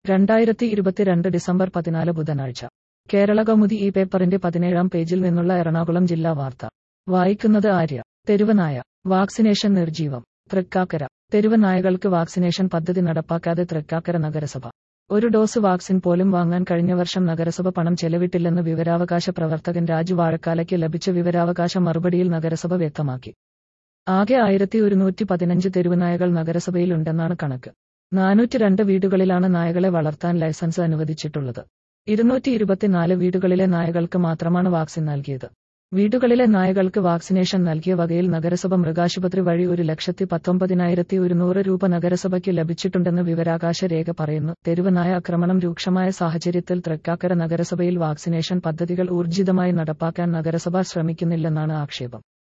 രണ്ടായിരത്തി ഇരുപത്തിരണ്ട് ഡിസംബർ പതിനാല് ബുധനാഴ്ച കേരള കൗമുദി ഈ പേപ്പറിന്റെ പതിനേഴാം പേജിൽ നിന്നുള്ള എറണാകുളം ജില്ലാ വാർത്ത വായിക്കുന്നത് ആര്യ തെരുവനായ വാക്സിനേഷൻ നിർജീവം തൃക്കാക്കര തെരുവനായകൾക്ക് വാക്സിനേഷൻ പദ്ധതി നടപ്പാക്കാതെ തൃക്കാക്കര നഗരസഭ ഒരു ഡോസ് വാക്സിൻ പോലും വാങ്ങാൻ കഴിഞ്ഞ വർഷം നഗരസഭ പണം ചെലവിട്ടില്ലെന്ന് വിവരാവകാശ പ്രവർത്തകൻ രാജു വാഴക്കാലയ്ക്ക് ലഭിച്ച വിവരാവകാശ മറുപടിയിൽ നഗരസഭ വ്യക്തമാക്കി ആകെ ആയിരത്തി ഒരുന്നൂറ്റി പതിനഞ്ച് തെരുവുനായകൾ നഗരസഭയിലുണ്ടെന്നാണ് കണക്ക് നാനൂറ്റി രണ്ട് വീടുകളിലാണ് നായകളെ വളർത്താൻ ലൈസൻസ് അനുവദിച്ചിട്ടുള്ളത് ഇരുന്നൂറ്റി ഇരുപത്തിനാല് വീടുകളിലെ നായകൾക്ക് മാത്രമാണ് വാക്സിൻ നൽകിയത് വീടുകളിലെ നായകൾക്ക് വാക്സിനേഷൻ നൽകിയ വകയിൽ നഗരസഭ മൃഗാശുപത്രി വഴി ഒരു ലക്ഷത്തി പത്തൊമ്പതിനായിരത്തി ഒരുന്നൂറ് രൂപ നഗരസഭയ്ക്ക് ലഭിച്ചിട്ടുണ്ടെന്ന് വിവരാകാശ രേഖ പറയുന്നു തെരുവ് നായ ആക്രമണം രൂക്ഷമായ സാഹചര്യത്തിൽ തൃക്കാക്കര നഗരസഭയിൽ വാക്സിനേഷൻ പദ്ധതികൾ ഊർജിതമായി നടപ്പാക്കാൻ നഗരസഭ ശ്രമിക്കുന്നില്ലെന്നാണ് ആക്ഷേപം